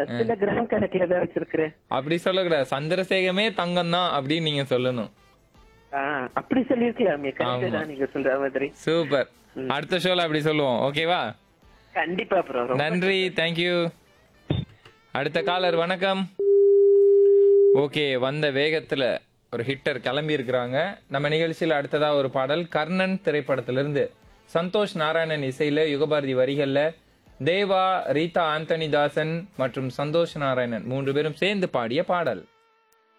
சில கிராம் கணக்குல தான் வச்சிருக்கிறேன் அப்படி சொல்லக்கூடாது சந்திரசேகமே தங்கம் தான் அப்படின்னு நீங்க சொல்லணும் ஆ, அப்படி சொல்லிருக்கலாமே கரெக்ட் ஆமா. தான் நீங்க சொல்ற மாதிரி சூப்பர் அடுத்த ஷோல அப்படி சொல்லுவோம் ஓகேவா கண்டிப்பா ப்ரோ நன்றி தேங்க்யூ அடுத்த காலர் வணக்கம் ஓகே வந்த வேகத்துல ஒரு ஹிட்டர் கிளம்பி இருக்கிறாங்க நம்ம நிகழ்ச்சியில் அடுத்ததா ஒரு பாடல் கர்ணன் திரைப்படத்திலிருந்து சந்தோஷ் நாராயணன் இசையில யுகபாரதி வரிகள்ல தேவா ரீதா ஆந்தனி தாசன் மற்றும் சந்தோஷ் நாராயணன் மூன்று பேரும் சேர்ந்து பாடிய பாடல்